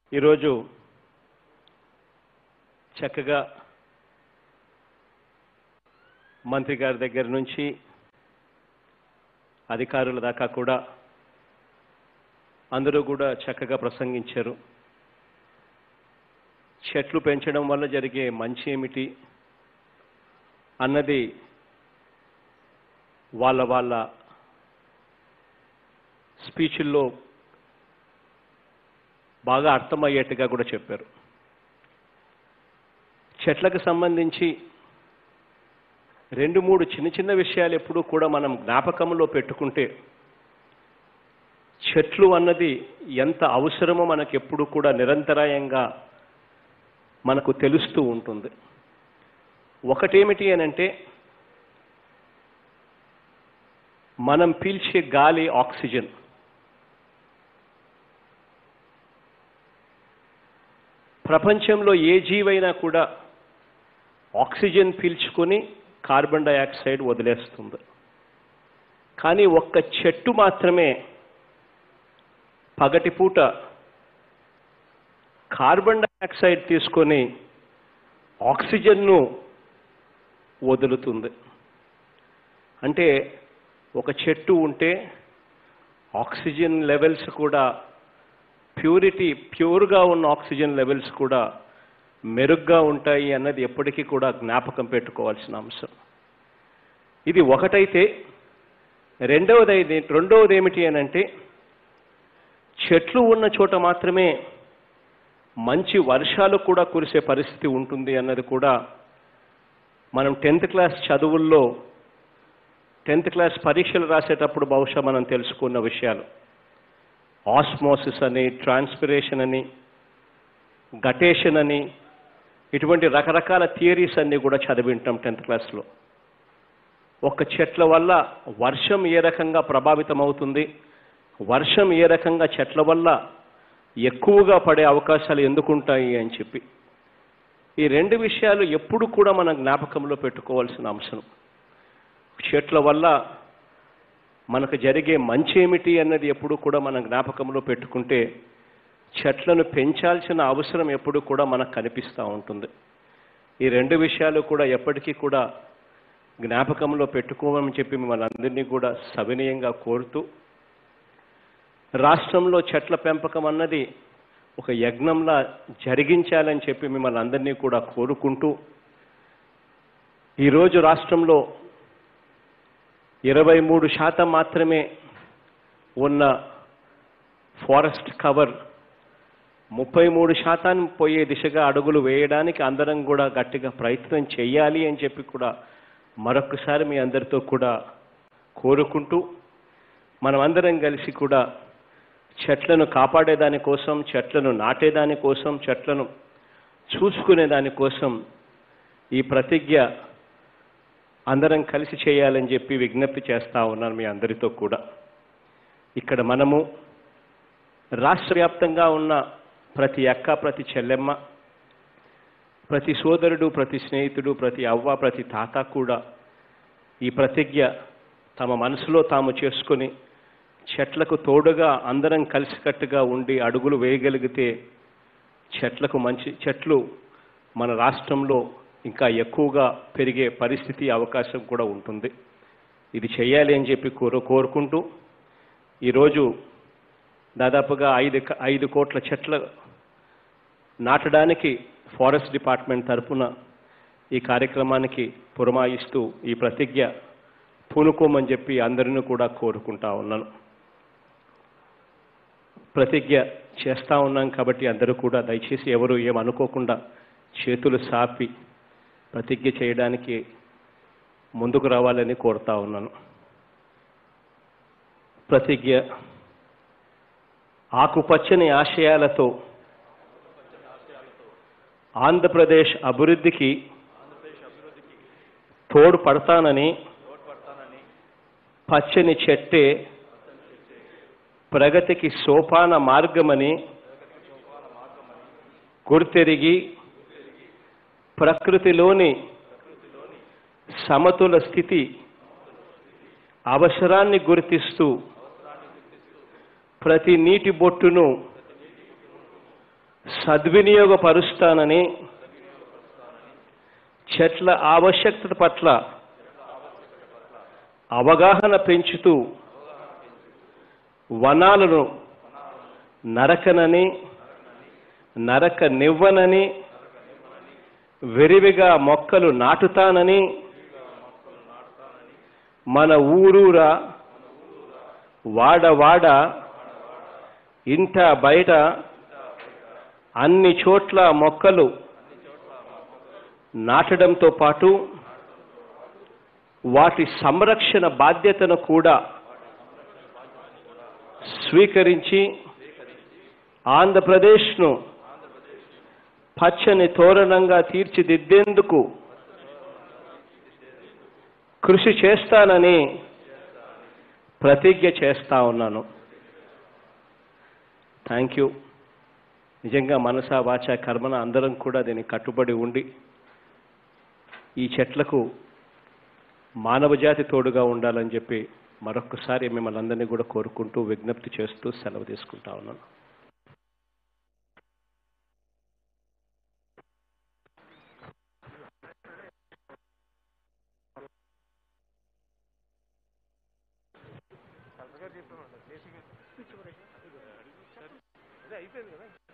ఈరోజు చక్కగా మంత్రి గారి దగ్గర నుంచి అధికారుల దాకా కూడా అందరూ కూడా చక్కగా ప్రసంగించారు చెట్లు పెంచడం వల్ల జరిగే మంచి ఏమిటి అన్నది వాళ్ళ వాళ్ళ స్పీచ్ల్లో బాగా అర్థమయ్యేట్టుగా కూడా చెప్పారు చెట్లకు సంబంధించి రెండు మూడు చిన్న చిన్న విషయాలు ఎప్పుడూ కూడా మనం జ్ఞాపకంలో పెట్టుకుంటే చెట్లు అన్నది ఎంత అవసరమో మనకు ఎప్పుడు కూడా నిరంతరాయంగా మనకు తెలుస్తూ ఉంటుంది ఒకటేమిటి అని అంటే మనం పీల్చే గాలి ఆక్సిజన్ ప్రపంచంలో ఏ జీవైనా కూడా ఆక్సిజన్ పీల్చుకొని కార్బన్ డయాక్సైడ్ వదిలేస్తుంది కానీ ఒక్క చెట్టు మాత్రమే పగటిపూట కార్బన్ డయాక్సైడ్ తీసుకొని ఆక్సిజన్ను వదులుతుంది అంటే ఒక చెట్టు ఉంటే ఆక్సిజన్ లెవెల్స్ కూడా ప్యూరిటీ ప్యూర్గా ఉన్న ఆక్సిజన్ లెవెల్స్ కూడా మెరుగ్గా ఉంటాయి అన్నది ఎప్పటికీ కూడా జ్ఞాపకం పెట్టుకోవాల్సిన అంశం ఇది ఒకటైతే రెండవది రెండవది ఏమిటి అని అంటే చెట్లు ఉన్న చోట మాత్రమే మంచి వర్షాలు కూడా కురిసే పరిస్థితి ఉంటుంది అన్నది కూడా మనం టెన్త్ క్లాస్ చదువుల్లో టెన్త్ క్లాస్ పరీక్షలు రాసేటప్పుడు బహుశా మనం తెలుసుకున్న విషయాలు ఆస్మోసిస్ అని ట్రాన్స్పిరేషన్ అని గటేషన్ అని ఇటువంటి రకరకాల థియరీస్ అన్నీ కూడా చదివింటాం టెన్త్ క్లాస్లో ఒక చెట్ల వల్ల వర్షం ఏ రకంగా ప్రభావితం అవుతుంది వర్షం ఏ రకంగా చెట్ల వల్ల ఎక్కువగా పడే అవకాశాలు ఎందుకుంటాయి అని చెప్పి ఈ రెండు విషయాలు ఎప్పుడు కూడా మన జ్ఞాపకంలో పెట్టుకోవాల్సిన అంశం చెట్ల వల్ల మనకు జరిగే మంచి ఏమిటి అన్నది ఎప్పుడు కూడా మన జ్ఞాపకంలో పెట్టుకుంటే చెట్లను పెంచాల్సిన అవసరం ఎప్పుడు కూడా మనకు కనిపిస్తూ ఉంటుంది ఈ రెండు విషయాలు కూడా ఎప్పటికీ కూడా జ్ఞాపకంలో పెట్టుకోమని చెప్పి మిమ్మల్ని అందరినీ కూడా సవినయంగా కోరుతూ రాష్ట్రంలో చెట్ల పెంపకం అన్నది ఒక యజ్ఞంలా జరిగించాలని చెప్పి మిమ్మల్ని అందరినీ కూడా కోరుకుంటూ ఈరోజు రాష్ట్రంలో ఇరవై మూడు శాతం మాత్రమే ఉన్న ఫారెస్ట్ కవర్ ముప్పై మూడు శాతం పోయే దిశగా అడుగులు వేయడానికి అందరం కూడా గట్టిగా ప్రయత్నం చేయాలి అని చెప్పి కూడా మరొకసారి మీ అందరితో కూడా కోరుకుంటూ మనం అందరం కలిసి కూడా చెట్లను కాపాడేదాని కోసం చెట్లను నాటేదాని కోసం చెట్లను చూసుకునే దానికోసం ఈ ప్రతిజ్ఞ అందరం కలిసి చేయాలని చెప్పి విజ్ఞప్తి చేస్తా ఉన్నాను మీ అందరితో కూడా ఇక్కడ మనము రాష్ట్ర వ్యాప్తంగా ఉన్న ప్రతి అక్క ప్రతి చెల్లెమ్మ ప్రతి సోదరుడు ప్రతి స్నేహితుడు ప్రతి అవ్వ ప్రతి తాత కూడా ఈ ప్రతిజ్ఞ తమ మనసులో తాము చేసుకొని చెట్లకు తోడుగా అందరం కలిసికట్టుగా ఉండి అడుగులు వేయగలిగితే చెట్లకు మంచి చెట్లు మన రాష్ట్రంలో ఇంకా ఎక్కువగా పెరిగే పరిస్థితి అవకాశం కూడా ఉంటుంది ఇది చేయాలి అని చెప్పి కోరు కోరుకుంటూ ఈరోజు దాదాపుగా ఐదు ఐదు కోట్ల చెట్ల నాటడానికి ఫారెస్ట్ డిపార్ట్మెంట్ తరఫున ఈ కార్యక్రమానికి పురమాయిస్తూ ఈ ప్రతిజ్ఞ పూనుకోమని చెప్పి అందరిని కూడా కోరుకుంటా ఉన్నాను ప్రతిజ్ఞ చేస్తూ ఉన్నాం కాబట్టి అందరూ కూడా దయచేసి ఎవరు ఏమనుకోకుండా చేతులు సాపి ప్రతిజ్ఞ చేయడానికి ముందుకు రావాలని కోరుతా ఉన్నాను ప్రతిజ్ఞ ఆకుపచ్చని ఆశయాలతో ఆంధ్రప్రదేశ్ అభివృద్ధికి తోడు పడతానని పచ్చని చెట్టే ప్రగతికి సోపాన మార్గమని గుర్తెరిగి ప్రకృతిలోని సమతుల స్థితి అవసరాన్ని గుర్తిస్తూ ప్రతి నీటి బొట్టును సద్వినియోగపరుస్తానని చెట్ల ఆవశ్యకత పట్ల అవగాహన పెంచుతూ వనాలను నరకనని నరక నివ్వనని విరివిగా మొక్కలు నాటుతానని మన ఊరూరా వాడ వాడ ఇంట బయట అన్ని చోట్ల మొక్కలు నాటడంతో పాటు వాటి సంరక్షణ బాధ్యతను కూడా స్వీకరించి ఆంధ్రప్రదేశ్ను పచ్చని తోరణంగా తీర్చిదిద్దేందుకు కృషి చేస్తానని ప్రతిజ్ఞ చేస్తా ఉన్నాను థ్యాంక్ యూ నిజంగా మనసా వాచ కర్మన అందరం కూడా దీనికి కట్టుబడి ఉండి ఈ చెట్లకు మానవజాతి తోడుగా ఉండాలని చెప్పి మరొకసారి మిమ్మల్ని అందరినీ కూడా కోరుకుంటూ విజ్ఞప్తి చేస్తూ సెలవు తీసుకుంటా ఉన్నాను అదే అయిపోయింది కదా